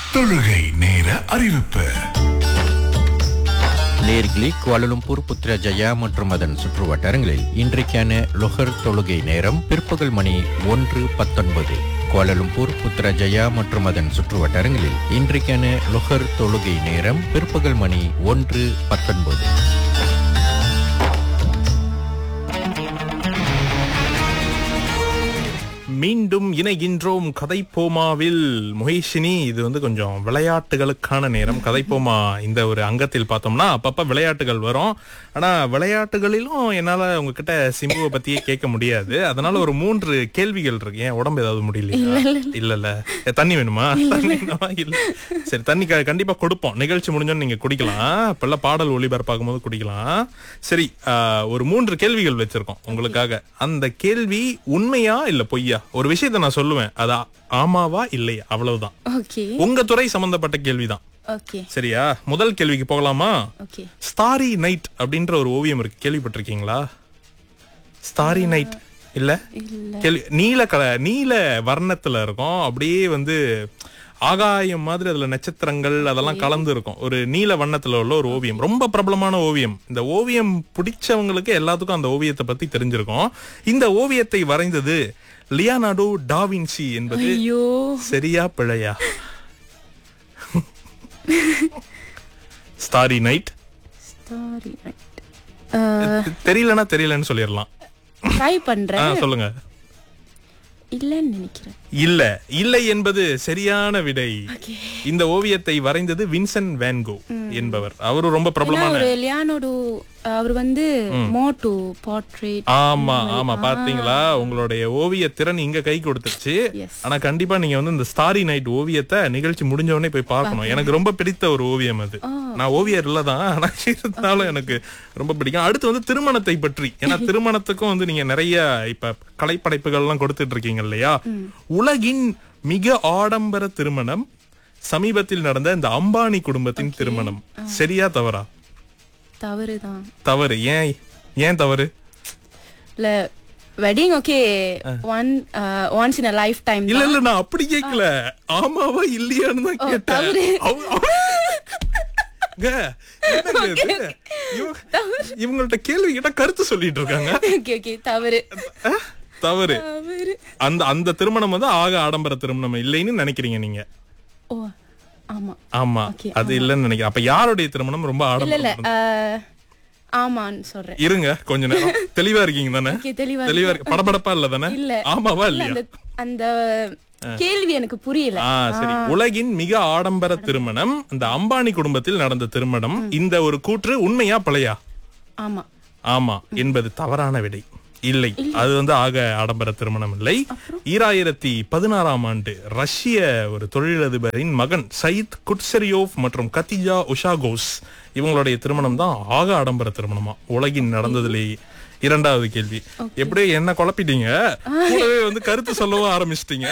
தொழுகை நேர அறிவிப்பு நேர்களே குவாலலும்பூர் புத்ரஜயா மற்றும் அதன் சுற்று வட்டாரங்களில் இன்றைக்கான லொஹர் தொழுகை நேரம் பிற்பகல் மணி ஒன்று பத்தொன்பது குவாலலும்பூர் புத்ரஜயா மற்றும் அதன் சுற்று வட்டாரங்களில் இன்றைக்கான லொஹர் தொழுகை நேரம் பிற்பகல் மணி ஒன்று பத்தொன்பது மீண்டும் இணைகின்றோம் கதைப்போமாவில் முகேஷினி இது வந்து கொஞ்சம் விளையாட்டுகளுக்கான நேரம் கதைப்போமா இந்த ஒரு அங்கத்தில் பார்த்தோம்னா அப்பப்ப விளையாட்டுகள் வரும் ஆனா விளையாட்டுகளிலும் என்னால உங்ககிட்ட சிம்புவை பத்தியே கேட்க முடியாது அதனால ஒரு மூன்று கேள்விகள் இருக்கு ஏன் உடம்பு ஏதாவது முடியலையா இல்ல இல்ல ஏ, தண்ணி வேணுமா தண்ணி வேணுமா? இல்ல சரி தண்ணி க- கண்டிப்பா கொடுப்போம் நிகழ்ச்சி முடிஞ்சோன்னு நீங்க குடிக்கலாம் இப்பெல்லாம் பாடல் ஒளிபரப்பாகும் போது குடிக்கலாம் சரி ஆ, ஒரு மூன்று கேள்விகள் வச்சிருக்கோம் உங்களுக்காக அந்த கேள்வி உண்மையா இல்ல பொய்யா ஒரு விஷயத்த நான் சொல்லுவேன் அது ஆ- ஆமாவா இல்லையா அவ்வளவுதான் ஓகே உங்க துறை சம்பந்தப்பட்ட கேள்விதான் ஓகே சரியா முதல் கேள்விக்கு போகலாமா ஓகே ஸ்டாரி நைட் அப்படின்ற ஒரு ஓவியம் இருக்கு கேள்விப்பட்டிருக்கீங்களா ஸ்டாரி நைட் இல்ல கேள்வி நீல கல நீல வர்ணத்துல இருக்கும் அப்படியே வந்து ஆகாயம் மாதிரி அதுல நட்சத்திரங்கள் அதெல்லாம் கலந்து இருக்கும் ஒரு நீல வண்ணத்துல உள்ள ஒரு ஓவியம் ரொம்ப பிரபலமான ஓவியம் இந்த ஓவியம் பிடிச்சவங்களுக்கு எல்லாத்துக்கும் அந்த ஓவியத்தை பத்தி தெரிஞ்சிருக்கும் இந்த ஓவியத்தை வரைந்தது லியானார்டோ டாவின்சி என்பது ஐயோ சரியா பிழையா ஸ்டாரி நைட் சாரி தெரியலன்னா தெரியலன்னு சொல்லிடலாம் ட்ரை ஆ, பண்றேன் சொல்லுங்க இல்லன்னு நினைக்கிறேன் இல்ல இல்லை என்பது சரியான விடை ஓகே இந்த ஓவியத்தை வரைந்தது வின்சென்ட் வேன்கோ என்பவர் அவரு ரொம்ப ஏன்னா பிரபலமான ஒரு லியானோடு அவர் வந்து மோட்டோ போர்ட்ரேட் ஆமா ஆமா பாத்தீங்களா உங்களுடைய ஓவிய திறன் இங்க கை கொடுத்துருச்சு Yes. ஆனா கண்டிப்பா நீங்க வந்து இந்த ஸ்டாரி நைட் ஓவியத்தை நிகழ்ச்சி முடிஞ்ச உடனே போய் பார்க்கணும் எனக்கு ரொம்ப பிடித்த ஒரு ஓவியம் அது நான் ஓவியர் இல்லதான் ஆனா இருந்தாலும் எனக்கு ரொம்ப பிடிக்கும் அடுத்து வந்து திருமணத்தை பற்றி ஏன்னா திருமணத்துக்கும் வந்து நீங்க நிறைய இப்ப கலைப்படைப்புகள் எல்லாம் கொடுத்துட்டு இருக்கீங்க இல்லையா உலகின் மிக ஆடம்பர திருமணம் சமீபத்தில் நடந்த இந்த அம்பானி குடும்பத்தின் திருமணம் சரியா தவறா தவறுதான் தவறு ஏன் ஏன் தவறு இல்ல wedding okay one once in a lifetime இல்ல இல்ல நான் அப்படி கேக்கல ஆமாவா இல்லையான்னு தான் கேட்டேன் தவறு. அவ- அவ- ங்க, என்னங்க இது? இவங்க- இவங்கள்ட்ட கேள்வி கேட்டா கருத்து சொல்லிட்டு இருக்காங்க ஓகே ஓகே தவறு அஹ், தவறு தவறு அந்த அந்த திருமணம் வந்து ஆக ஆடம்பர திருமணம் இல்லைன்னு நினைக்கிறீங்க நீங்க ஓ ஆமா ஆமா Okay, அது இல்லைன்னு நினைக்கிறேன் அப்ப யாருடைய திருமணம் ரொம்ப இல்ல இல்ல ஆடம்பரம் அஹ், ஆமான்னு சொல்றேன் இருங்க கொஞ்ச நேரம் தெளிவா இருக்கீங்க தானே Okay, தெளிவா தெளிவா இருக்கு படபடப்பா இல்ல தானே இல்ல ஆமாவா இல்ல, இல்லையா அந்த அந்த கேள்வி எனக்கு புரியல ஆ சரி உலகின் மிக ஆடம்பர திருமணம் இந்த அம்பானி குடும்பத்தில் நடந்த திருமணம் இந்த ஒரு கூற்று உண்மையா பழையா ஆமா ஆமா என்பது தவறான விடை இல்லை அது வந்து ஆக ஆடம்பர திருமணம் இல்லை ஈராயிரத்தி பதினாறாம் ஆண்டு ரஷ்ய ஒரு தொழிலதிபரின் மகன் சயித் குட்சரியோவ் மற்றும் கத்திஜா உஷாகோஸ் இவங்களுடைய திருமணம் தான் ஆக ஆடம்பர திருமணமா உலகின் நடந்ததுலேயே இரண்டாவது கேள்வி எப்படியோ என்ன குழப்பிட்டீங்க கூடவே வந்து கருத்து சொல்லவும் ஆரம்பிச்சிட்டீங்க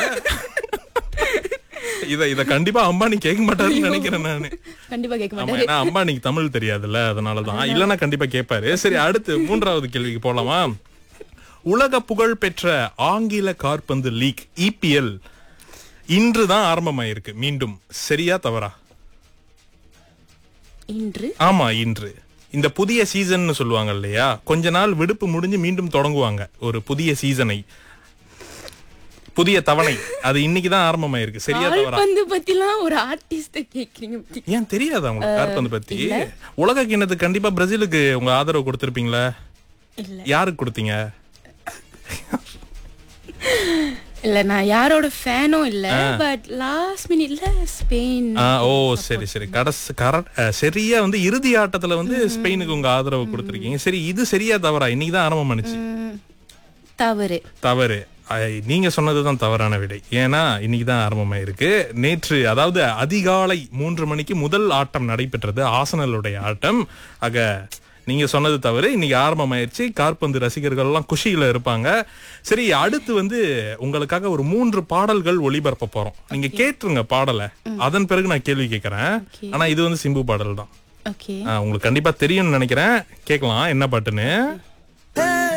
இத இத கண்டிப்பா அம்பானி கேட்க மாட்டாருன்னு நினைக்கிறேன் நானு கண்டிப்பா கேட்க ஆமா மாட்டேன் ஏன்னா அம்பானிக்கு தமிழ் தெரியாதுல்ல அதனாலதான் இல்லன்னா கண்டிப்பா கேட்பாரு சரி அடுத்து மூன்றாவது கேள்விக்கு போலாமா உலக புகழ் பெற்ற ஆங்கில காற்பந்து லீக் இபிஎல் இன்றுதான் ஆரம்பமாயிருக்கு மீண்டும் சரியா தவறா இன்று ஆமா இன்று இந்த புதிய சீசன் சொல்லுவாங்க இல்லையா கொஞ்ச நாள் விடுப்பு முடிஞ்சு மீண்டும் தொடங்குவாங்க ஒரு புதிய சீசனை புதிய தவணை அது இன்னைக்கு தான் ஆரம்பமாயிருக்கு சரியா தவறா கால்பந்து பத்திலாம் ஒரு ஆர்டிஸ்ட கேக்குறீங்க பத்தி. ஏன் தெரியாதா உங்களுக்கு காற்பந்து பத்தி உலக கிண்ணத்துக்கு கண்டிப்பா பிரேசிலுக்கு உங்க ஆதரவு கொடுத்திருப்பீங்களா இல்ல யாருக்கு கொடுத்தீங்க இல்ல நான் யாரோட ஃபேனும் இல்ல பட் லாஸ்ட் மினிட்ல ஸ்பெயின் ஆ, ஓ சரி சரி கடைசி கரெக்ட் சரியா வந்து இறுதி ஆட்டத்துல வந்து ஸ்பெயினுக்கு உங்க ஆதரவு கொடுத்திருக்கீங்க சரி இது சரியா தவறா இன்னைக்கு தான் ஆரம்பம் பண்ணுச்சு ம், தவறு தவறு ஐ, நீங்க சொன்னதுதான் தவறான விடை ஏன்னா இன்னைக்கு தான் ஆரம்பமாயிருக்கு நேற்று அதாவது அதிகாலை மூன்று மணிக்கு முதல் ஆட்டம் நடைபெற்றது ஆசனலுடைய ஆட்டம் ஆக நீங்க சொன்னது தவறு இன்னைக்கு ஆரம்பமாயிருச்சு காற்பந்து ரசிகர்கள் எல்லாம் குஷியில இருப்பாங்க சரி அடுத்து வந்து உங்களுக்காக ஒரு மூன்று பாடல்கள் ஒளிபரப்ப போறோம் நீங்க கேட்டுருங்க பாடலை அதன் பிறகு நான் கேள்வி கேட்கறேன் Okay. ஆனா இது வந்து சிம்பு பாடல் தான் ஓகே ஆ, உங்களுக்கு கண்டிப்பா தெரியும்னு நினைக்கிறேன் கேட்கலாம் என்ன பாட்டுன்னு